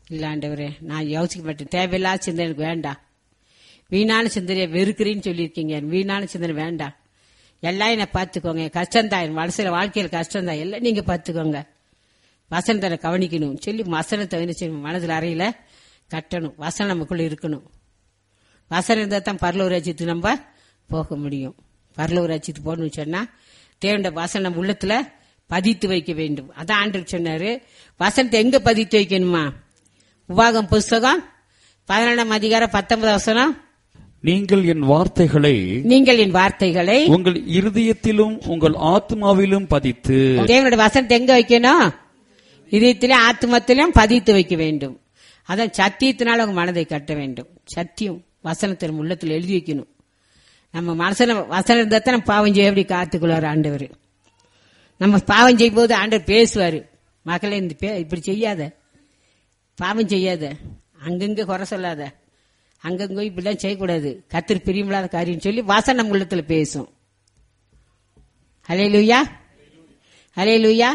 இல்ல ஆண்டவரே நான் யோசிக்க மாட்டேன் தேவையில்லாத சிந்தனை எனக்கு வேண்டாம் வீணான சிந்தனையை வெறுக்கிறேன்னு சொல்லியிருக்கீங்க வீணான சிந்தனை வேண்டாம் எல்லாம் என்னை பார்த்துக்கோங்க என் கஷ்டம்தான் என் மனசுல வாழ்க்கையில் கஷ்டம்தான் எல்லாம் நீங்க பார்த்துக்கோங்க வசனத்தை கவனிக்கணும் சொல்லி வசனத்தை என்ன செய்யணும் மனதில் அறையில கட்டணும் வசனம் நமக்குள்ள இருக்கணும் வசனம் இருந்தால் தான் பரலூர் ராஜ்யத்துக்கு நம்ம போக முடியும் பரலூர் ராஜ்யத்துக்கு போகணும்னு சொன்னா தேவண்ட வசனம் நம்ம உள்ளத்துல பதித்து வைக்க வேண்டும் அதான் ஆண்டவர் சொன்னாரு வசனத்தை எங்க பதித்து வைக்கணுமா உபாகம் புஸ்தகம் பதினெண்டாம் அதிகாரம் பத்தொன்பது வசனம் நீங்கள் என் வார்த்தைகளை நீங்கள் என் வார்த்தைகளை உங்கள் இருதயத்திலும் உங்கள் ஆத்மாவிலும் பதித்து தேவனுடைய வசனத்தை எங்க வைக்கணும் இதயத்திலே ஆத்மத்திலும் பதித்து வைக்க வேண்டும் அதான் சத்தியத்தினால உங்க மனதை கட்ட வேண்டும் சத்தியம் வசனத்தின் உள்ளத்தில் எழுதி வைக்கணும் நம்ம மனசுல வசனம் இருந்தா தான் நம்ம பாவம் செய்ய எப்படி காத்துக்கொள்வார் ஆண்டவர் நம்ம பாவம் செய்யும் போது ஆண்டவர் பேசுவாரு மகளே இந்த பே- இப்படி செய்யாத பாவம் செய்யாத அங்கங்க குறை சொல்லாத அங்கங்க இப்படிலாம் செய்யக்கூடாது கத்திரி பிரியமில்லாத காரியம் சொல்லி வசனம் உள்ளத்துல பேசும் ஹலே லூயா ஹலே லூயா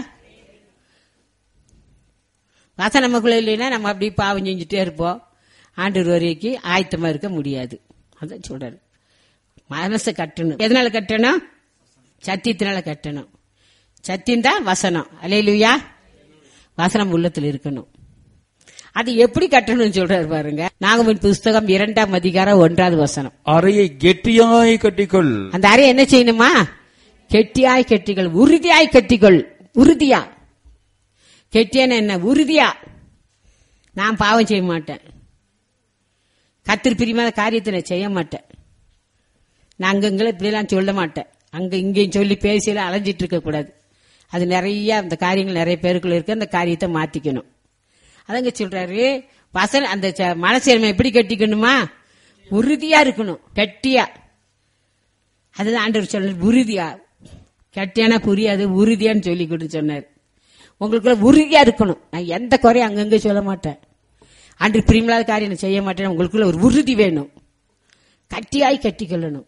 வசனம் நமக்குள்ள இல்லைன்னா நம்ம அப்படி பாவம் செஞ்சுட்டே இருப்போம் ஆண்டு வரைக்கும் ஆயத்தமா இருக்க முடியாது அதான் சொல்றாரு மனசை கட்டணும் எதனால கட்டணும் சத்தியத்தினால கட்டணும் சத்தியம் தான் வசனம் அலையிலுயா வசனம் உள்ளத்தில் இருக்கணும் அது எப்படி கட்டணும்னு சொல்றாரு பாருங்க நாகமின் புஸ்தகம் இரண்டாம் அதிகாரம் ஒன்றாவது வசனம் அறையை கெட்டியாய் கட்டிக்கொள் அந்த அறை என்ன செய்யணுமா கெட்டியாய் கெட்டிகள் உறுதியாய் கட்டிக்கொள் உறுதியா கெட்டியான என்ன உறுதியா நான் பாவம் செய்ய மாட்டேன் கத்திரி பிரிமாத காரியத்தை நான் செய்ய மாட்டேன் நான் அங்கங்களை இப்படிலாம் சொல்ல மாட்டேன் அங்க இங்கேயும் சொல்லி பேசியெல்லாம் அலைஞ்சிட்டு இருக்க கூடாது அது நிறைய அந்த காரியங்கள் நிறைய பேருக்குள்ள இருக்கு அந்த காரியத்தை மாத்திக்கணும் அதங்க சொல்றாரு வசன அந்த ச- மனசை நம்ம எப்படி கட்டிக்கணுமா உறுதியா இருக்கணும் கட்டியா அதுதான் ஆண்டவர் சொன்னார் உறுதியா கட்டியானா புரியாது உறுதியான்னு சொல்லி கொடுத்து சொன்னார் உங்களுக்குள்ள உறுதியா இருக்கணும் நான் எந்த குறையும் அங்கங்க சொல்ல மாட்டேன் அன்று பிரியமில்லாத காரியம் நான் செய்ய மாட்டேன் உங்களுக்குள்ள ஒரு உறுதி வேணும் கட்டியாய் கட்டிக்கொள்ளணும்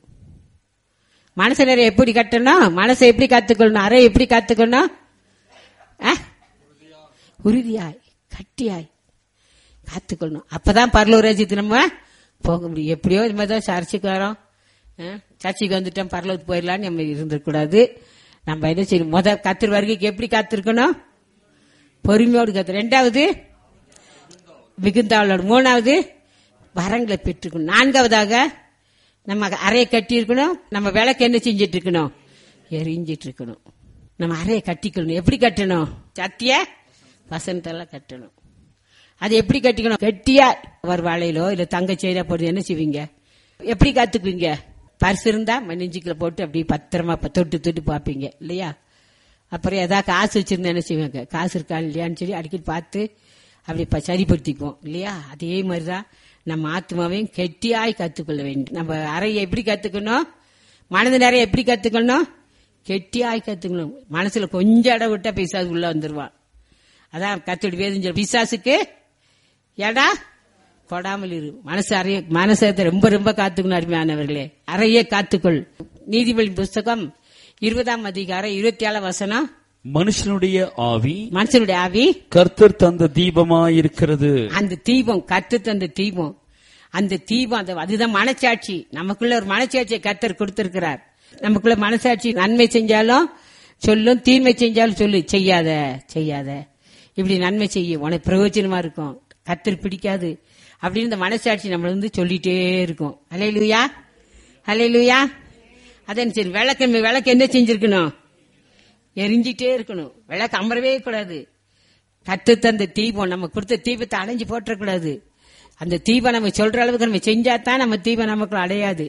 மனசை நிறைய எப்படி கட்டணும் மனசை எப்படி காத்துக்கொள்ளணும் அறை எப்படி காத்துக்கணும் ஆ? உறுதியாய் கட்டியாய் காத்துக்கொள்ளணும் அப்பதான் பரலூர் ராஜ்யத்துக்கு நம்ம போக முடியும் எப்படியோ இது மாதிரி தான் சர்ச்சுக்கு வரோம் ஆ? சர்ச்சுக்கு வந்துட்டோம் பரலூருக்கு போயிடலான்னு நம்ம இருந்துடக்கூடாது நம்ம என்ன செய்யணும் முத கத்திர வருகைக்கு எப்படி காத்திருக்கணும் பொறுமையோடு காத்து ரெண்டாவது மிகுந்தாவளோட மூணாவது வரங்களை பெற்றுக்கணும் நான்காவதாக நம்ம அறையை கட்டி இருக்கணும் நம்ம விளக்கு என்ன செஞ்சிட்டு இருக்கணும் எரிஞ்சிட்டு இருக்கணும் நம்ம அறையை கட்டிக்கணும் எப்படி கட்டணும் சத்திய வசனத்தெல்லாம் கட்டணும் அது எப்படி கட்டிக்கணும் கெட்டியா ஒரு வாழையிலோ இல்ல தங்க செய்தா போட்டு என்ன செய்வீங்க எப்படி காத்துக்குவீங்க பர்ஸ் இருந்தா நெஞ்சுக்குள்ள போட்டு அப்படியே பத்திரமா ப- தொட்டு தொட்டு பார்ப்பீங்க இல்லையா அப்புறம் ஏதாவது காசு வச்சிருந்தா என்ன செய்வாங்க காசு இருக்கா இல்லையான்னு சொல்லி அடிக்கடி பார்த்து அப்படி ப- சரிப்படுத்திக்குவோம் இல்லையா அதே மாதிரிதான் நம்ம ஆத்மாவையும் கெட்டியாய் கத்துக்கொள்ள வேண்டும் நம்ம அறையை எப்படி கத்துக்கணும் மனது நிறைய எப்படி கத்துக்கணும் கெட்டியாய் கத்துக்கணும் மனசுல கொஞ்சம் இடம் விட்டா பிசாசு உள்ள வந்துருவான் அதான் கத்தோடி வேதம் சொல்ற பிசாசுக்கு ஏடா கொடாமல் இரு மனசு அறைய மனசத்தை ரொம்ப ரொம்ப காத்துக்கணும் அருமையானவர்களே அறையே காத்துக்கொள் நீதிபதி புஸ்தகம் இருபதாம் அதிகாரம் இருபத்தி ஏழாம் வசனம் மனுஷனுடைய ஆவி மனுஷனுடைய ஆவி கர்த்தர் தந்த தீபமாயிருக்கிறது அந்த தீபம் கத்து தந்த தீபம் அந்த தீபம் அந்த அதுதான் மனசாட்சி நமக்குள்ள ஒரு மனசாட்சியை கத்தர் கொடுத்திருக்கிறார் நமக்குள்ள மனசாட்சி நன்மை செஞ்சாலும் சொல்லும் தீன்மை செஞ்சாலும் சொல்லு செய்யாத செய்யாத இப்படி நன்மை செய்யும் உனக்கு பிரயோஜனமா இருக்கும் கத்தர் பிடிக்காது அப்படின்னு இந்த மனசாட்சி நம்மள வந்து சொல்லிட்டே இருக்கும் அலையிலுயா அலையிலுயா அதான் சரி விளக்கு விளக்கு என்ன செஞ்சிருக்கணும் எரிஞ்சிட்டே இருக்கணும் விளக்கு அமரவே கூடாது கத்து தந்த தீபம் நம்ம கொடுத்த தீபத்தை அடைஞ்சு போட்டக்கூடாது அந்த தீபம் நம்ம சொல்ற அளவுக்கு நம்ம செஞ்சாதான் நம்ம தீபம் நமக்கு அடையாது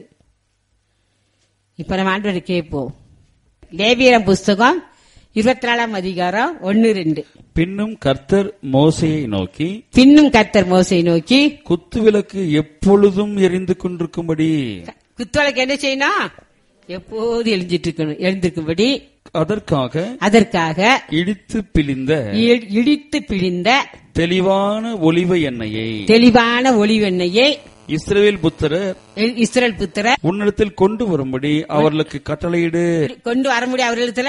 இப்ப நம்ம ஆண்டவரை கேட்போம் லேவியரம் புஸ்தகம் இருபத்தி நாலாம் அதிகாரம் ஒன்னு ரெண்டு பின்னும் கர்த்தர் மோசையை நோக்கி பின்னும் கர்த்தர் மோசை நோக்கி குத்துவிளக்கு எப்பொழுதும் எரிந்து கொண்டிருக்கும்படி குத்துவளைக்கு என்ன செய்யணும் எப்போது எழுஞ்சிட்டு இருக்கணும் எழுந்திருக்கும்படி அதற்காக அதற்காக இடித்து பிழிந்த இ- இடித்து பிழிந்த தெளிவான ஒலிவ எண்ணெயை தெளிவான ஒளிவெண்ணையை இஸ்ரவேல் புத்திரர் இ- இஸ்ரவேல் புத்திர உன்னிடத்தில் கொண்டு வரும்படி அவர்களுக்கு கட்டளையிடு கொண்டு வர முடியும் அவர்களிடத்துல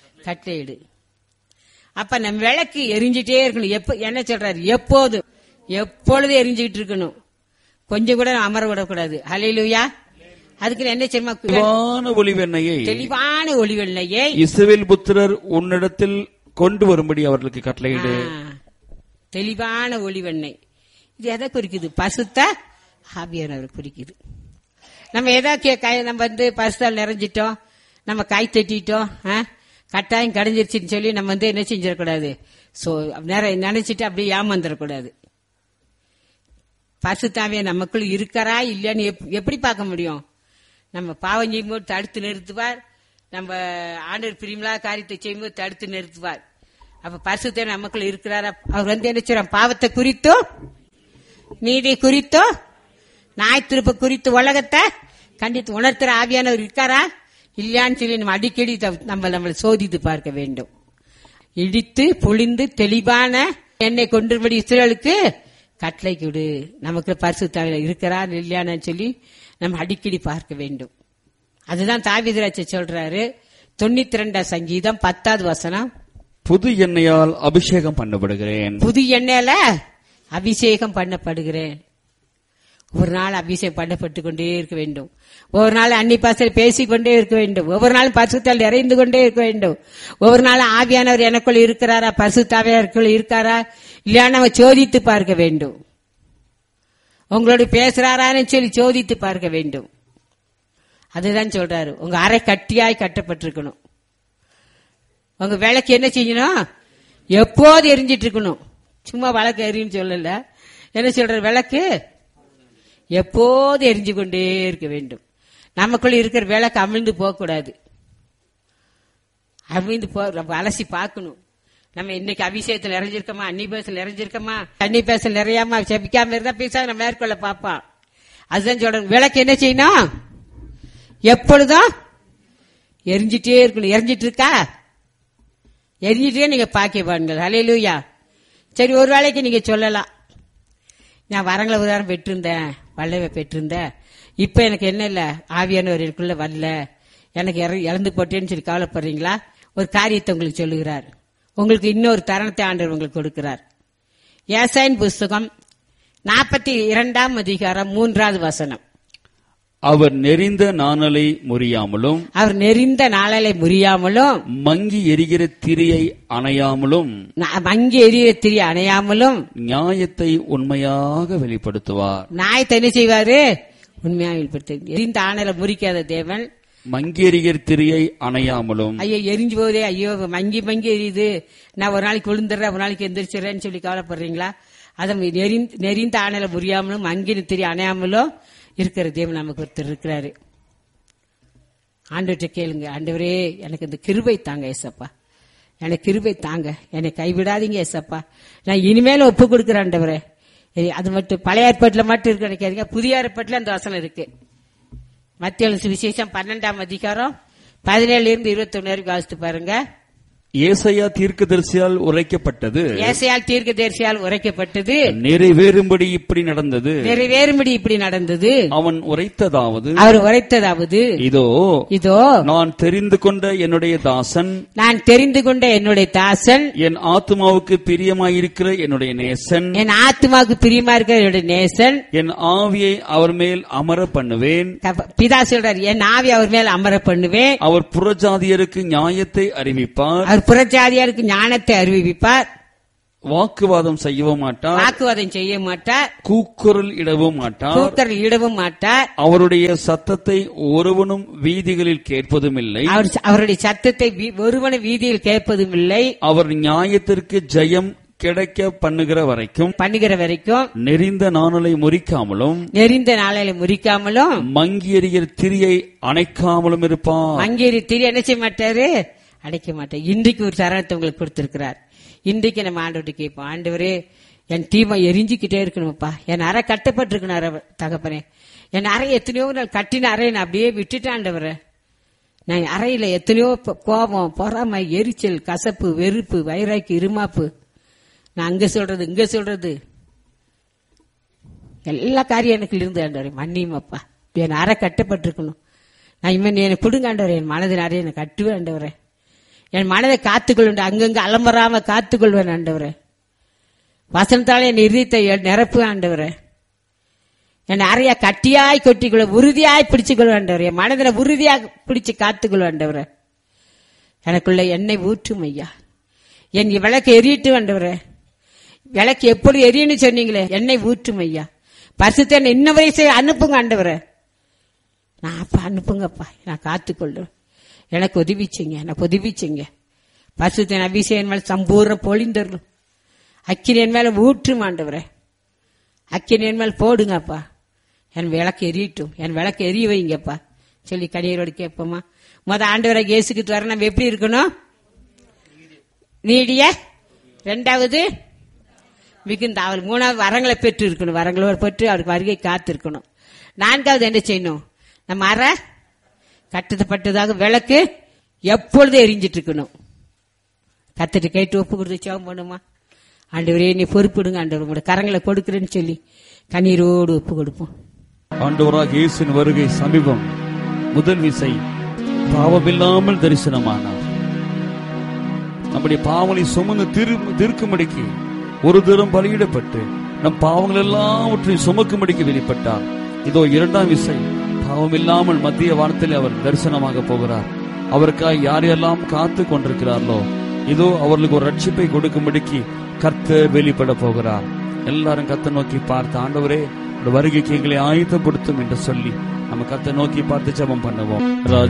கட்டளையிடு அப்ப நம்ம விளக்கு எரிஞ்சிட்டே இருக்கணும் எப்ப என்ன சொல்றாரு எப்போதும் எப்பொழுதும் எரிஞ்சுக்கிட்டு இருக்கணும் கொஞ்சம் கூட அமர விடக்கூடாது ஹalleluya அதுக்கு என்ன செய்யுமா தெளிவான ஒளிவெண்ணையை தெளிவான ஒளிவெள்ளையை இஸ்ரவேல் புத்திரர் உன்னிடத்தில் கொண்டு வரும்படி அவர்களுக்கு கட்டளையிடு தெளிவான ஒளிவெண்ணெய் இது எதை குறிக்குது பசுத்த ஆவியானவர் குறிக்குது நம்ம எதா கே- கை- நம்ம வந்து பசுத்தால் நிறைஞ்சிட்டோம் நம்ம கை தட்டிட்டோம் ஆ? கட்டாயம் கடைஞ்சிருச்சுன்னு சொல்லி நம்ம வந்து என்ன செஞ்சிடக்கூடாது சோ நிறை நினைச்சிட்டு அப்படியே ஏமாந்துடக்கூடாது பசுத்தாவிய நமக்குள் இருக்கிறா இல்லையான்னு எப்- எப்படி பார்க்க முடியும் நம்ம பாவம் செய்யும்போது தடுத்து நிறுத்துவார் நம்ம ஆண்டவர் பிரிமலா காரியத்தை செய்யும்போது தடுத்து நிறுத்துவார் அப்ப பரிசுத்த நமக்குள்ள இருக்கிறாரா அவர் வந்து என்ன செய்றார் பாவத்தை குறித்தோ நீதி குறித்தோ நாய் திருப்ப குறித்து உலகத்தை கண்டித்து உணர்த்துற ஆவியானவர் இருக்காரா இல்லையான்னு சொல்லி நம்ம அடிக்கடி த- நம்ம நம்மளை சோதித்து பார்க்க வேண்டும் இடித்து பொழிந்து தெளிவான எண்ணெய் கொண்டுபடி இஸ்ரேலுக்கு கட்டளை கொடு நமக்கு பரிசுத்தாவில இருக்கிறா இல்லையான்னு சொல்லி நம்ம அடிக்கடி பார்க்க வேண்டும் அதுதான் தாவிதராட்சி சொல்றாரு தொண்ணூத்தி ரெண்டாம் சங்கீதம் பத்தாவது வசனம் புது எண்ணெயால் அபிஷேகம் பண்ணப்படுகிறேன் புது எண்ணெயில அபிஷேகம் பண்ணப்படுகிறேன் ஒரு நாள் அபிஷேகம் பண்ணப்பட்டு கொண்டே இருக்க வேண்டும் ஒவ்வொரு நாள் அன்னி பாசல் பேசிக்கொண்டே இருக்க வேண்டும் ஒவ்வொரு நாளும் பரிசுத்தால் நிறைந்து கொண்டே இருக்க வேண்டும் ஒவ்வொரு நாளும் ஆவியானவர் எனக்குள் இருக்கிறாரா பரிசுத்தாவியாருக்குள் இருக்காரா இல்லையா நம்ம சோதித்து பார்க்க வேண்டும் உங்களோட பேசுறாரான்னு சொல்லி சோதித்து பார்க்க வேண்டும் அதுதான் சொல்றாரு உங்க அறை கட்டியாய் கட்டப்பட்டிருக்கணும் உங்க விளக்கு என்ன செய்யணும் எப்போது எரிஞ்சிட்டு இருக்கணும் சும்மா விளக்கு எரியும் சொல்லல என்ன சொல்ற விளக்கு எப்போது எரிஞ்சு கொண்டே இருக்க வேண்டும் நமக்குள்ள இருக்கிற விளக்கு அமிழ்ந்து போகக்கூடாது அமிழ்ந்து போ நம்ம அலசி பார்க்கணும் நம்ம இன்னைக்கு அபிஷேகத்தில் நிறைஞ்சிருக்கோமா அன்னி பேசல் நிறைஞ்சிருக்கோமா அன்னி பேசல் நிறையாம செபிக்காம இருந்தா பேசா நம்ம மேற்கொள்ள பார்ப்பான் அதுதான் சொல்றேன் விளக்கு என்ன செய்யணும் எப்பொழுதும் எரிஞ்சிட்டே இருக்கணும் எரிஞ்சிட்டு இருக்கா எரிஞ்சிட்டே நீங்க பாக்கியவான்கள் அலையிலூயா சரி ஒரு வேளைக்கு நீங்க சொல்லலாம் நான் வரங்களை உதாரணம் பெற்றிருந்தேன் வல்லவை பெற்றிருந்தேன் இப்ப எனக்கு என்ன இல்ல ஆவியானவர் எனக்குள்ள வரல எனக்கு இற- இறந்து போட்டேன்னு சொல்லி கவலைப்படுறீங்களா ஒரு காரியத்தை உங்களுக்கு சொல்லுகிறார் உங்களுக்கு இன்னொரு தருணத்தை ஆண்டவர் உங்களுக்கு கொடுக்கிறார் ஏசாயின் புஸ்தகம் நாற்பத்தி இரண்டாம் அதிகாரம் மூன்றாவது வசனம் அவர் நெறிந்த நாணலை முறியாமலும் அவர் நெறிந்த நாளலை முறியாமலும் மங்கி எரிகிற திரியை அணையாமலும் ந- மங்கி எரிய திரி அணையாமலும் நியாயத்தை உண்மையாக வெளிப்படுத்துவார் நாயத்தை என்ன செய்வாரு உண்மையாக வெளிப்படுத்த எரிந்த ஆணல முறிக்காத தேவன் மங்கி எரிகிற திரியை அணையாமலும் ஐயோ எரிஞ்சு போதே ஐயோ மங்கி மங்கி எரியுது நான் ஒரு நாளைக்கு விழுந்துடுறேன் ஒரு நாளைக்கு எந்திரிச்சிடுறேன்னு சொல்லி கவலைப்படுறீங்களா அதை நெறிந்த நெறிந்த ஆணல முறியாமலும் மங்கின திரி அணையாமலும் இருக்கிற தேவன் நமக்கு ஒருத்தர் இருக்கிறாரு ஆண்டுகிட்ட கேளுங்க ஆண்டவரே எனக்கு இந்த கிருபை தாங்க ஏசப்பா எனக்கு கிருபை தாங்க என்னை கைவிடாதீங்க ஏசப்பா நான் இனிமேலும் ஒப்பு கொடுக்குறேன் ஆண்டவரே ஏய், அது மட்டும் பழைய ஏற்பாட்டில் மட்டும் இருக்கு நினைக்காதீங்க புதிய ஏற்பாட்டில் அந்த வசனம் இருக்கு மத்திய சுவிசேஷம் பன்னெண்டாம் அதிகாரம் பதினேழுல இருந்து இருபத்தி வரைக்கும் வாசித்து பாருங்க ஏசையா தீர்க்கதரிசியால் உரைக்கப்பட்டது ஏசையால் தீர்க்க தேர்ச்சியால் உரைக்கப்பட்டது நிறைவேறும்படி இப்படி நடந்தது நிறைவேறும்படி இப்படி நடந்தது அவன் உரைத்ததாவது அவர் உரைத்ததாவது இதோ இதோ நான் தெரிந்து கொண்ட என்னுடைய தாசன் நான் தெரிந்து கொண்ட என்னுடைய தாசன் என் ஆத்மாவுக்கு பிரியமாயிருக்கிற என்னுடைய நேசன் என் ஆத்மாவுக்கு பிரியமா இருக்கிற என்னுடைய நேசன் என் ஆவியை அவர் மேல் அமர பண்ணுவேன் கப- பிதா சொல்றார் என் ஆவி அவர் மேல் அமர பண்ணுவேன் அவர் புறஜாதியருக்கு நியாயத்தை அறிவிப்பார் அவர் புறஜாதியாருக்கு ஞானத்தை அறிவிப்பார் வாக்குவாதம் செய்யவும் மாட்டார் வாக்குவாதம் செய்ய மாட்டார் கூக்குரல் இடவும் மாட்டார் கூக்கர் இடவும் மாட்டார் அவருடைய சத்தத்தை ஒருவனும் வீதிகளில் கேட்பதும் இல்லை அவர் அவருடைய சத்தத்தை வீ- ஒருவன வீதியில் கேட்பதும் இல்லை அவர் நியாயத்திற்கு ஜெயம் கிடைக்க பண்ணுகிற வரைக்கும் பண்ணுகிற வரைக்கும் நெறிந்த நாணலை முறிக்காமலும் நெறிந்த நாளையில முறிக்காமலும் மங்கி எறிகிற திரியை அணைக்காமலும் இருப்பார் மங்கேரி திரி என்ன செய்ய மாட்டாரு அடைக்க மாட்டார் இன்றைக்கு ஒரு தருணத்தை உங்களுக்கு கொடுத்திருக்கிறார் இன்றைக்கு நம்ம ஆண்டவர்கிட்ட கேட்போம் ஆண்டவரே என் தீமை எரிஞ்சுக்கிட்டே இருக்கணும்ப்பா என் அறை கட்டப்பட்டிருக்கணும் அறை தகப்பனே என் அறை எத்தனையோ நாள் கட்டின அறையை நான் அப்படியே விட்டுட்டேன் ஆண்டவரே நான் அறையில எத்தனையோ ப- கோபம் பொறாமை எரிச்சல் கசப்பு வெறுப்பு வைராக்கி இருமாப்பு நான் அங்க சொல்றது இங்க சொல்றது எல்லா காரியம் எனக்கு இருந்து ஆண்டவரே மன்னியும் அப்பா என் அறை கட்டப்பட்டிருக்கணும் நான் இனிமே நீ எனக்கு கொடுங்க ஆண்டவரே என் மனதின் அறையை எனக்கு கட்டுவேன் ஆண்டவரே என் மனதை காத்துக்கொள்ள அங்கங்க அலம்பராம காத்துக்கொள்வேன் ஆண்டவரே வசனத்தாலே என் இருதயத்தை நிரப்பு ஆண்டவரே என் அறைய கட்டியாய் கொட்டிக்கொள்ள உறுதியாய் பிடிச்சுக்கொள்ள ஆண்டவரே என் மனதில் உறுதியாக பிடிச்சு காத்துக்கொள்ள ஆண்டவரே எனக்குள்ள எண்ணெய் ஊற்றும் ஐயா என் விளக்கு எரியட்டு ஆண்டவரே விளக்கு எப்படி எரியன்னு சொன்னீங்களே எண்ணெய் ஊற்றும் ஐயா பரிசுத்த என்னை இன்ன வரை செய்ய அனுப்புங்க ஆண்டவரே நான் அப்ப அனுப்புங்கப்பா நான் காத்துக்கொள்ளுவேன் எனக்கு உதவிச்சிங்க எனக்கு உதவிச்சிங்க பரிசுத்தின் அபிஷேகம் மேல சம்பூர்ண பொழிந்தரலும் அக்கினி என் மேல ஊற்றும் ஆண்டவரே அக்கினி என் மேல போடுங்கப்பா என் விளக்கு எரியட்டும் என் விளக்கு எரிய வைங்கப்பா சொல்லி கடியரோடு கேட்போமா முத ஆண்டவரை இயேசுக்கிட்டு வர நம்ம எப்படி இருக்கணும் நீடிய ரெண்டாவது மிகுந்த அவள் மூணாவது வரங்களை பெற்று இருக்கணும் வரங்களோடு பெற்று அவருக்கு வருகை காத்து இருக்கணும் நான்காவது என்ன செய்யணும் நம்ம அற கட்டுப்பட்டதாக விளக்கு எப்பொழுதும் எரிஞ்சிட்டு இருக்கணும் கத்துட்டு கேட்டு ஒப்பு கொடுத்து சேவம் பண்ணுமா ஆண்டவரே நீ பொறுப்பிடுங்க ஆண்டவர் உங்களோட கரங்களை கொடுக்குறேன்னு சொல்லி கண்ணீரோடு ஒப்பு கொடுப்போம் ஆண்டவராக இயேசுவின் வருகை சமீபம் முதல் விசை பாவமில்லாமல் தரிசனமானார் நம்முடைய பாவங்களை சுமந்து திரு தீர்க்கும்படிக்கு ஒரு தரம் பலியிடப்பட்டு நம் பாவங்கள் எல்லாவற்றையும் சுமக்கும்படிக்கு வெளிப்பட்டார் இதோ இரண்டாம் விசை பாவமில்லாமல் மத்திய வானத்தில் அவர் தரிசனமாக போகிறார் அவருக்காய் யார் யாரெல்லாம் காத்து கொண்டிருக்கிறார்களோ இதோ அவர்களுக்கு ஒரு ரட்சிப்பை கொடுக்கும்படிக்கு கர்த்தர் வெளிப்பட போகிறார் எல்லாரும் கத்த நோக்கி பார்த்து ஆண்டவரே உடைய வருகைக்கு எங்களை ஆயத்தப்படுத்தும் என்று சொல்லி நம்ம கத்த நோக்கி பார்த்து ஜெபம் பண்ணுவோம் ராஜா